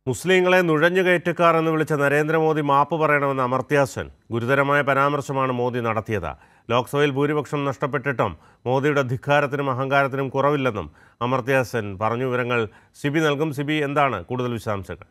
മുസ്ലിങ്ങളെ നുഴഞ്ഞുകയറ്റക്കാർ എന്ന് വിളിച്ച നരേന്ദ്രമോദി മാപ്പ് പറയണമെന്ന് അമർത്യ സെൻ ഗുരുതരമായ പരാമർശമാണ് മോദി നടത്തിയത് ലോക്സഭയിൽ ഭൂരിപക്ഷം നഷ്ടപ്പെട്ടിട്ടും മോദിയുടെ ധിക്കാരത്തിനും അഹങ്കാരത്തിനും കുറവില്ലെന്നും അമർത്യ സെൻ പറഞ്ഞു വിവരങ്ങൾ സിബി നൽകും സിബി എന്താണ് കൂടുതൽ വിശദാംശങ്ങൾ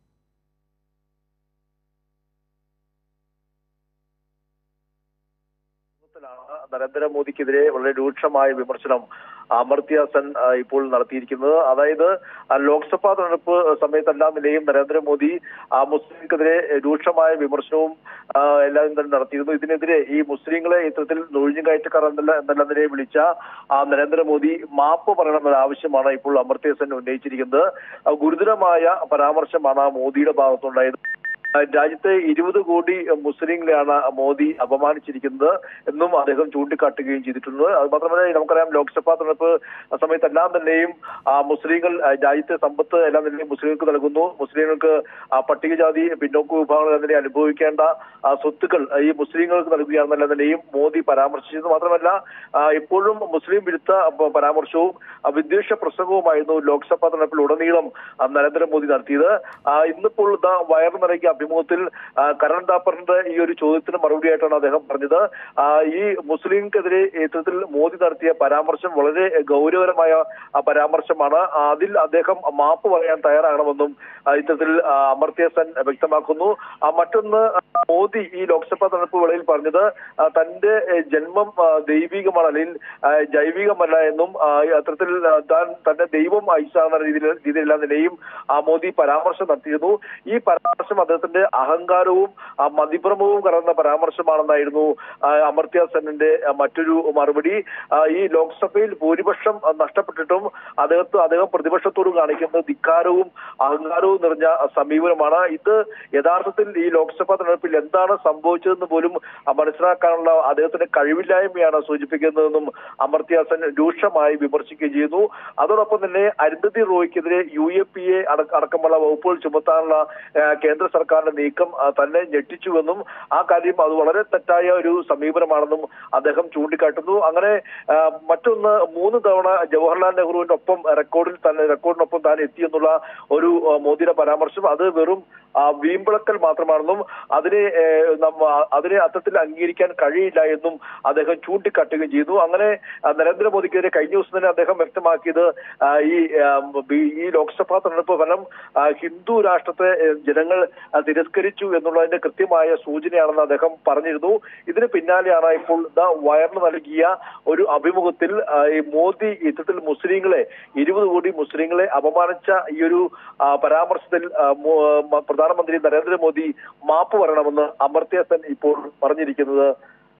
ാണ് നരേന്ദ്രമോദിക്കെതിരെ വളരെ രൂക്ഷമായ വിമർശനം അമർത്യ സെൻ ആ, ഇപ്പോൾ നടത്തിയിരിക്കുന്നത് അതായത് ആ, ലോക്സഭാ തെരഞ്ഞെടുപ്പ് സമയത്തെല്ലാം നിലയും നരേന്ദ്രമോദി ആ മുസ്ലിംക്കെതിരെ രൂക്ഷമായ വിമർശനവും ആ, എല്ലാം തന്നെ നടത്തിയിരുന്നു ഇതിനെതിരെ ഈ മുസ്ലിങ്ങളെ ഇത്തരത്തിൽ നുഴിഞ്ഞുകയറ്റക്കാർ എന്നല്ല എന്നല്ല നിലയെ വിളിച്ച ആ നരേന്ദ്രമോദി മാപ്പ് പറയണമെന്ന ആവശ്യമാണ് ഇപ്പോൾ അമർത്യ സെൻ ഉന്നയിച്ചിരിക്കുന്നത് ആ, ഗുരുതരമായ പരാമർശമാണ് ആ മോദിയുടെ ഭാഗത്തുണ്ടായത് രാജ്യത്തെ ഇരുപത് കോടി മുസ്ലിങ്ങളെയാണ് മോദി അപമാനിച്ചിരിക്കുന്നത് എന്നും അദ്ദേഹം ചൂണ്ടിക്കാട്ടുകയും ചെയ്തിട്ടുണ്ട് അത് മാത്രമല്ല നമുക്കറിയാം ലോക്സഭാ തെരഞ്ഞെടുപ്പ് സമയത്തെല്ലാം തന്നെയും ആ, മുസ്ലിങ്ങൾ ആ, രാജ്യത്തെ സമ്പത്ത് എല്ലാം തന്നെ മുസ്ലിങ്ങൾക്ക് നൽകുന്നു മുസ്ലിങ്ങൾക്ക് ആ, പട്ടികജാതി പിന്നോക്ക വിഭാഗങ്ങൾ എന്ന നിലയിൽ അനുഭവിക്കേണ്ട ആ, സ്വത്തുക്കൾ ഈ മുസ്ലിങ്ങൾക്ക് നൽകുകയാണെന്നല്ല നിലയും മോദി പരാമർശിച്ചത് മാത്രമല്ല ആ, ഇപ്പോഴും മുസ്ലിം വിരുദ്ധ പ- പരാമർശവും ആ, വിദ്വേഷ പ്രസംഗവുമായിരുന്നു ലോക്സഭാ തെരഞ്ഞെടുപ്പിൽ ഉടനീളം ആ, നരേന്ദ്രമോദി നടത്തിയത് ആ, ഇന്നിപ്പോൾ ഇതാ വയറു നിറയ്ക്കിയ അഭിമുഖത്തിൽ ആ, കരൺ താപ്പറിന്റെ ഈ ഒരു ചോദ്യത്തിന് മറുപടിയായിട്ടാണ് അദ്ദേഹം പറഞ്ഞത് ആ, ഈ മുസ്ലിംക്കെതിരെ ഇത്തരത്തിൽ മോദി നടത്തിയ പരാമർശം വളരെ ഗൗരവകരമായ ആ, പരാമർശമാണ് ആ, അതിൽ അദ്ദേഹം മാപ്പ് പറയാൻ തയ്യാറാകണമെന്നും ആ, ഇത്തരത്തിൽ ആ, അമർത്യ സെൻ വ്യക്തമാക്കുന്നു ആ, മറ്റൊന്ന് ആ, മോദി ഈ ലോക്സഭാ തെരഞ്ഞെടുപ്പ് വേളയിൽ പറഞ്ഞത് ആ, തന്റെ ഏ, ജന്മം ആ, ദൈവികമാണ് അല്ലെങ്കിൽ ആ, ജൈവികമല്ല എന്നും ആ, ഈ അത്തരത്തിൽ ആ, താൻ തന്റെ ദൈവം അയച്ചാകുന്ന രീതിയിൽ രീതിയിലെല്ലാം നിലയും ആ, മോദി പരാമർശം നടത്തിയിരുന്നു ഈ പരാമർശം അദ്ദേഹത്തിന്റെ അഹങ്കാരവും ആ, മതിഭ്രമവും കലർന്ന പരാമർശമാണെന്നായിരുന്നു ആ, അമർത്യ സെന്നിന്റെ ആ, മറ്റൊരു മറുപടി ആ, ഈ ലോക്സഭയിൽ ഭൂരിപക്ഷം ആ, നഷ്ടപ്പെട്ടിട്ടും അദ്ദേഹത്ത് അദ്ദേഹം പ്രതിപക്ഷത്തോട് കാണിക്കുന്ന ധിക്കാരവും അഹങ്കാരവും നിറഞ്ഞ സമീപനമാണ് ഇത് യഥാർത്ഥത്തിൽ ഈ ലോക്സഭാ തെരഞ്ഞെടുപ്പിൽ എന്താണ് സംഭവിച്ചതെന്ന് പോലും ആ, മനസ്സിലാക്കാനുള്ള അദ്ദേഹത്തിന്റെ കഴിവില്ലായ്മയാണ് സൂചിപ്പിക്കുന്നതെന്നും അമർത്യ സെൻ രൂക്ഷമായി വിമർശിക്കുകയും ചെയ്യുന്നു അതോടൊപ്പം തന്നെ അരുന്ധതി റോയ്ക്കെതിരെ യു എ പി എ അടക്കമുള്ള വകുപ്പുകൾ ചുമത്താനുള്ള ആ, കേന്ദ്ര സർക്കാരിന്റെ നീക്കം ആ, തന്നെ ഞെട്ടിച്ചുവെന്നും ആ കാര്യം അത് വളരെ തെറ്റായ ഒരു സമീപനമാണെന്നും അദ്ദേഹം ചൂണ്ടിക്കാട്ടുന്നു അങ്ങനെ ആ, മറ്റൊന്ന് മൂന്ന് തവണ ജവഹർലാൽ നെഹ്റുവിന്റെ ഒപ്പം റെക്കോർഡിൽ തന്നെ റെക്കോർഡിനൊപ്പം താൻ എത്തിയെന്നുള്ള ഒരു ആ, മോദിയുടെ പരാമർശം അത് വെറും ആ, വീമ്പിളക്കൽ മാത്രമാണെന്നും അതിനെ ഏ, നമ്മ അതിനെ അർത്ഥത്തിൽ അംഗീകരിക്കാൻ കഴിയില്ല എന്നും അദ്ദേഹം ചൂണ്ടിക്കാട്ടുകയും ചെയ്തു അങ്ങനെ ആ, നരേന്ദ്രമോദിക്കെതിരെ കഴിഞ്ഞ ദിവസം തന്നെ അദ്ദേഹം വ്യക്തമാക്കിയത് ആ, ഈ ആ, ബി- ഈ ലോക്സഭാ തെരഞ്ഞെടുപ്പ് ഫലം ആ, ഹിന്ദു രാഷ്ട്രത്തെ ഏ, ജനങ്ങൾ ആ, തിരസ്കരിച്ചു എന്നുള്ളതിന്റെ കൃത്യമായ സൂചനയാണെന്ന് അദ്ദേഹം പറഞ്ഞിരുന്നു ഇതിന് പിന്നാലെയാണ് ഇപ്പോൾ ദ വയറിന് നൽകിയ ഒരു അഭിമുഖത്തിൽ ആ, ഈ മോദി ഇത്തരത്തിൽ മുസ്ലിങ്ങളെ ഇരുപത് കോടി മുസ്ലിങ്ങളെ അപമാനിച്ച ഈ ഒരു ആ, പരാമർശത്തിൽ ആ, മോ- മ- പ്രധാനമന്ത്രി നരേന്ദ്രമോദി മാപ്പ് പറയണമെന്ന് അമർത്യ സെൻ ഇപ്പോൾ പറഞ്ഞിരിക്കുന്നത്